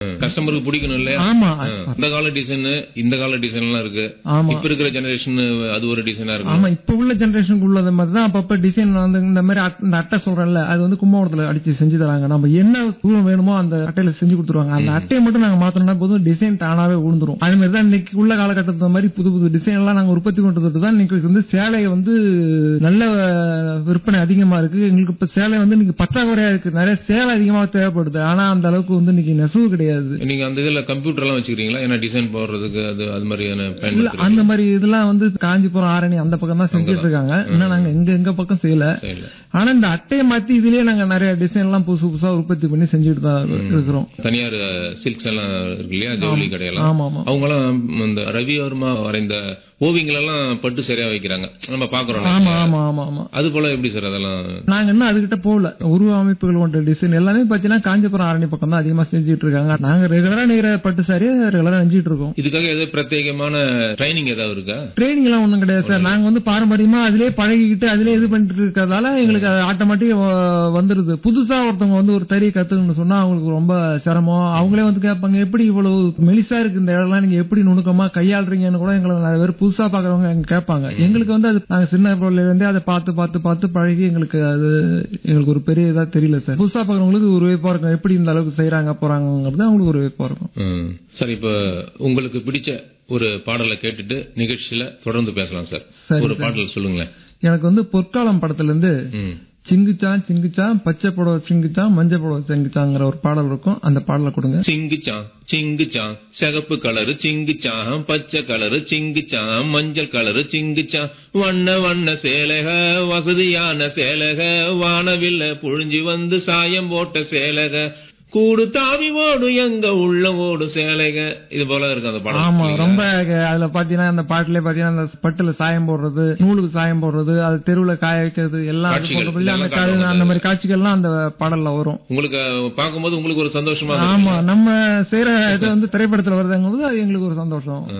கஸ்டமருக்கு பிடிக்கணும் இல்லையா ஆமா இந்த கால டிசைன் இந்த கால டிசைன் எல்லாம் இருக்கு ஆமா இப்ப இருக்கிற ஜெனரேஷன் அது ஒரு டிசைனா இருக்கு ஆமா இப்ப உள்ள ஜெனரேஷனுக்கு உள்ளத மாதிரி தான் அப்பப்ப டிசைன் வந்து இந்த மாதிரி அட்- இந்த அட்டை சொல்றேன்ல அது வந்து கும்பகோணத்துல அடிச்சு செஞ்சு தராங்க நம்ம என்ன தூரம் வேணுமோ அந்த அட்டையில செஞ்சு கொடுத்துருவாங்க அந்த அட்டையை மட்டும் நாங்க மாத்தணும்னா போதும் டிசைன் தானாவே விழுந்துரும் அது மாதிரி தான் இன்னைக்கு உள்ள காலகட்டத்துல மாதிரி புது புது டிசைன் எல்லாம் நாங்க உற்பத்தி பண்றதுக்கு தான் இன்னைக்கு வந்து சேலை வந்து நல்ல அஹ், விற்பனை அதிகமா இருக்கு எங்களுக்கு இப்ப சேலை வந்து இன்னைக்கு பற்றாக்குறையா இருக்கு நிறைய சேலை அதிகமா தேவைப்படுது ஆனா அந்த அளவுக்கு வந்து இன்னைக்கு நெசவு கிடையாது நீங்க அந்த இதுல கம்ப்யூட்டர் எல்லாம் வச்சுக்கிறீங்களா ஏன்னா டிசைன் போடுறதுக்கு அது அது மாதிரியான இல்ல பயன்படுத்துறீங்க அந்த மாதிரி இதெல்லாம் வந்து காஞ்சிபுரம் ஆரணி அந்த பக்கம் தான் செஞ்சுட்டு இருக்காங்க இன்னும் நாங்க எங்க எங்க பக்கம் செய்யல செய்யல. ஆனா இந்த அட்டையை மாத்தி இதுலயே நாங்க நிறைய டிசைன் எல்லாம் புதுசு புதுசா உற்பத்தி பண்ணி செஞ்சுட்டு தான் இருக்கிறோம் தனியார் சில்க்ஸ் எல்லாம் இருக்கு இல்லையா ஜவுளி கடையெல்லாம் ஆமா ஆமா அவங்க எல்லாம் இந்த ரவி வர்மா வரைந்த ஓவியங்கள் எல்லாம் பட்டு சரியா வைக்கிறாங்க நம்ம பாக்குறோம் ஆமா ஆமா ஆமா ஆமா அது போல எப்படி சார் அதெல்லாம் நாங்க இன்னும் அதுகிட்ட போகல உருவ அமைப்புகள் கொண்ட டிசைன் எல்லாமே பாத்தீங்கன்னா காஞ்சிபுரம் ஆரணி பக்கம் தான் அதிகமா செஞ்சுட்டு இருக்காங்க நாங்க ரெகுலரா நெய்கிற பட்டு சாரியை ரெகுலரா நெஞ்சிட்டு இருக்கோம் இதுக்காக ஏதாவது பிரத்யேகமான ட்ரைனிங் ஏதாவது இருக்கா ட்ரைனிங் எல்லாம் ஒண்ணும் கிடையாது சார் நாங்க வந்து பாரம்பரியமா அதிலே பழகிக்கிட்டு அதிலே இது பண்ணிட்டு இருக்கிறதால எங்களுக்கு ஆட்டோமேட்டிக் வந்துருது புதுசா ஒருத்தவங்க வந்து ஒரு தறியை கத்துக்கணும்னு சொன்னா அவங்களுக்கு ரொம்ப சிரமம் அவங்களே வந்து கேட்பாங்க எப்படி இவ்வளவு மெலிசா இருக்கு இந்த இடம்லாம் நீங்க எப்படி நுணுக்கமா கையாளுறீங்கன்னு கூட எங்களை நிறைய பேர் புதுசா பாக்குறவங்க எங்க கேட்பாங்க எங்களுக்கு வந்து அது நாங்க சின்ன பிள்ளைல இருந்தே அதை பார்த்து பார்த்து பார்த்து பழகி எங்களுக்கு அது எங்களுக்கு ஒரு பெரிய இதா தெரியல சார் புதுசா பாக்குறவங்களுக்கு ஒரு வியப்பா இருக்கும் எப்படி இந்த அளவுக்கு செய்யறாங்க போறாங்கிறது அவங்களுக்கு ஒரு வியப்பா இருக்கும் ம். சார் இப்ப உங்களுக்கு பிடிச்ச ஒரு பாடலை கேட்டுட்டு நிகழ்ச்சியில தொடர்ந்து பேசலாம் சார் சரி, ஒரு பாடல் சொல்லுங்களேன் எனக்கு வந்து பொற்காலம் படத்துல இருந்து ம். சிங்குச்சான் சிங்குச்சான் பச்சை புடவை சிங்குச்சான் மஞ்சள் புடவை சிங்குச்சாங்கிற ஒரு பாடல் இருக்கும் அந்த பாடலை கொடுங்க சிங்குச்சான் சிங்குச்சான் சிகப்பு கலரு சிங்குச்சான் பச்சை கலரு சிங்குச்சான் மஞ்சள் கலரு சிங்குச்சான் வண்ண வண்ண சேலக வசதியான சேலக வானவில்ல புழிஞ்சு வந்து சாயம் போட்ட சேலக கூடு தாவி ஓடு எங்க உள்ள ஓடு சேலைக இது போல இருக்கு அந்த படம் ஆமா ரொம்ப க- அதுல பாத்தீங்கன்னா அந்த பாட்டுல பாத்தீங்கன்னா அந்த பட்டுல சாயம் போடுறது நூலுக்கு சாயம் போடுறது அது தெருவுல காய வைக்கிறது எல்லாம் அது காட்சிகள், போடுறது. அந்த இதெல்லாம் கா- காட்டுவாங்க. அந்த மாதிரி காட்சிகள்லாம் அந்த பாடல்ல வரும் உங்களுக்கு பார்க்கும்போது உங்களுக்கு ஒரு சந்தோஷமா ஆமா நம்ம செய்யற இது வந்து திரைப்படத்துல வருதுங்கிறது அது எங்களுக்கு ஒரு சந்தோஷம்